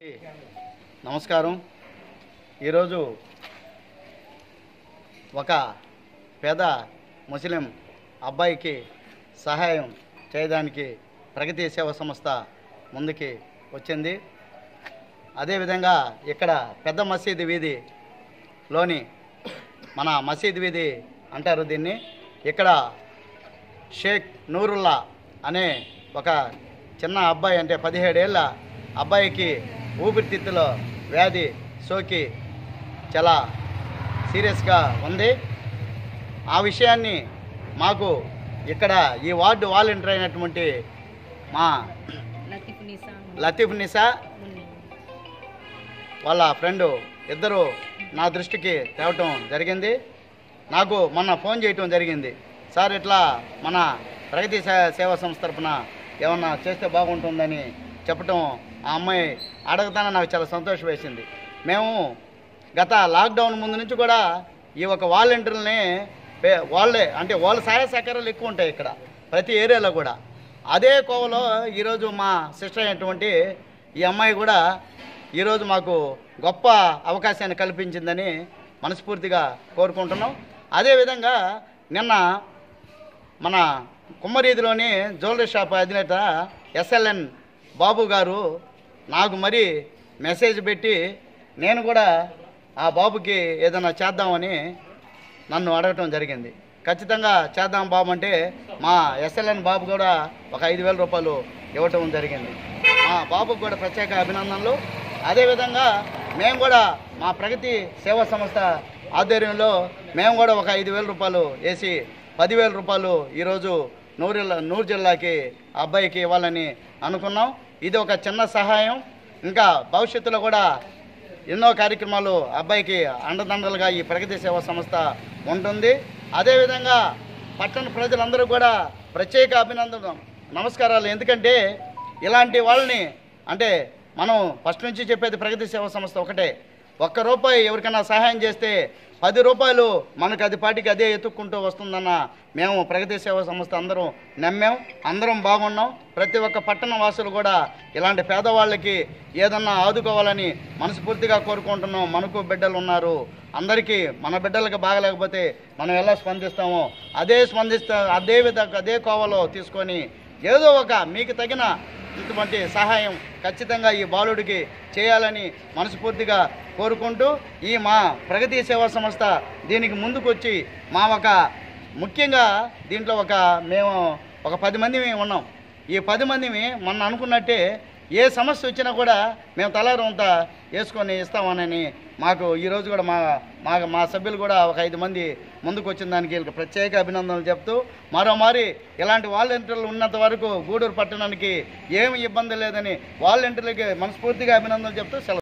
నమస్కారం ఈరోజు ఒక పేద ముస్లిం అబ్బాయికి సహాయం చేయడానికి ప్రగతి సేవా సంస్థ ముందుకి వచ్చింది అదేవిధంగా ఇక్కడ పెద్ద మసీదు వీధిలోని మన మసీద్ వీధి అంటారు దీన్ని ఇక్కడ షేక్ నూరుల్లా అనే ఒక చిన్న అబ్బాయి అంటే పదిహేడేళ్ళ అబ్బాయికి ఊపిరితిత్తులో వ్యాధి సోకి చాలా సీరియస్గా ఉంది ఆ విషయాన్ని మాకు ఇక్కడ ఈ వార్డు వాలంటీర్ అయినటువంటి మా లతీఫ్ నిసా లతీఫ్ నిసా మున్ని. వాళ్ళ ఫ్రెండ్ ఇద్దరు నా దృష్టికి తేవటం జరిగింది నాకు మొన్న ఫోన్ చేయటం జరిగింది సార్ ఇట్లా మన ప్రగతి సే- సేవా సంస్థ తరపున ఏమన్నా చేస్తే బాగుంటుందని చెప్పటం ఆ అమ్మాయి అడగతానే నాకు చాలా సంతోషం వేసింది మేము గత లాక్డౌన్ ముందు నుంచి కూడా ఈ ఒక వాలంటీర్లని పే- వాళ్ళే అంటే వాళ్ళ సహాయ సహకారాలు ఎక్కువ ఉంటాయి ఇక్కడ ప్రతి ఏరియాలో కూడా అదే కోవలో ఈరోజు మా సిస్టర్ అయినటువంటి ఈ అమ్మాయి కూడా ఈరోజు మాకు గొప్ప అవకాశాన్ని కల్పించిందని మనస్ఫూర్తిగా కోరుకుంటున్నాం అదేవిధంగా నిన్న మన కుమ్మరీదిలోని జ్యువెలరీ షాప్ అధినేత ఎస్ఎల్ఎన్ బాబు గారు నాకు మరి మెసేజ్ పెట్టి నేను కూడా ఆ బాబుకి ఏదైనా చేద్దామని నన్ను అడగటం జరిగింది ఖచ్చితంగా చేద్దాం బాబు అంటే మా ఎస్ఎల్ఎన్ బాబు కూడా ఒక ఐదు వేల రూపాయలు ఇవ్వటం జరిగింది మా బాబుకు కూడా ప్రత్యేక అభినందనలు అదేవిధంగా మేము కూడా మా ప్రగతి సేవా సంస్థ ఆధ్వర్యంలో మేము కూడా ఒక ఐదు వేల రూపాయలు వేసి పదివేల రూపాయలు ఈరోజు నూరు నూరు జిల్లాకి ఆ అబ్బాయికి ఇవ్వాలని అనుకున్నాం ఇది ఒక చిన్న సహాయం ఇంకా భవిష్యత్తులో కూడా ఎన్నో కార్యక్రమాలు అబ్బాయికి అండదండలుగా ఈ ప్రగతి సేవా సంస్థ ఉంటుంది అదేవిధంగా పట్టణ ప్రజలందరూ కూడా ప్రత్యేక అభినందన నమస్కారాలు ఎందుకంటే ఇలాంటి వాళ్ళని అంటే మనం ఫస్ట్ నుంచి చెప్పేది ప్రగతి సేవా సంస్థ ఒకటే ఒక్క రూపాయి ఎవరికైనా సహాయం చేస్తే పది రూపాయలు మనకు అది పాటికి అదే ఎత్తుక్కుంటూ వస్తుందన్న మేము ప్రగతి సేవా సంస్థ అందరం నమ్మాం అందరం బాగున్నాం ప్రతి ఒక్క పట్టణ వాసులు కూడా ఇలాంటి పేదవాళ్ళకి ఏదన్నా ఆదుకోవాలని మనస్ఫూర్తిగా కోరుకుంటున్నాం మనకు బిడ్డలు ఉన్నారు అందరికీ మన బిడ్డలకు బాగలేకపోతే మనం ఎలా స్పందిస్తామో అదే స్పందిస్తా అదే విధంగా అదే కోవలో తీసుకొని ఏదో ఒక మీకు తగిన ఇటువంటి సహాయం ఖచ్చితంగా ఈ బాలుడికి చేయాలని మనస్ఫూర్తిగా కోరుకుంటూ ఈ మా ప్రగతి సేవా సంస్థ దీనికి ముందుకొచ్చి మా ఒక ముఖ్యంగా దీంట్లో ఒక మేము ఒక పది మంది ఉన్నాం ఈ పది మందిని మొన్న అనుకున్నట్టే ఏ సమస్య వచ్చినా కూడా మేము తలారంత వేసుకొని ఇస్తామనని మాకు ఈరోజు కూడా మా మా మా సభ్యులు కూడా ఒక ఐదు మంది ముందుకు వచ్చిన దానికి వీళ్ళకి ప్రత్యేక అభినందనలు చెప్తూ మరోమారి ఇలాంటి వాలంటీర్లు ఉన్నంత వరకు గూడూరు పట్టణానికి ఏమి ఇబ్బంది లేదని వాలంటీర్లకి మనస్ఫూర్తిగా అభినందనలు చెప్తూ సెలవు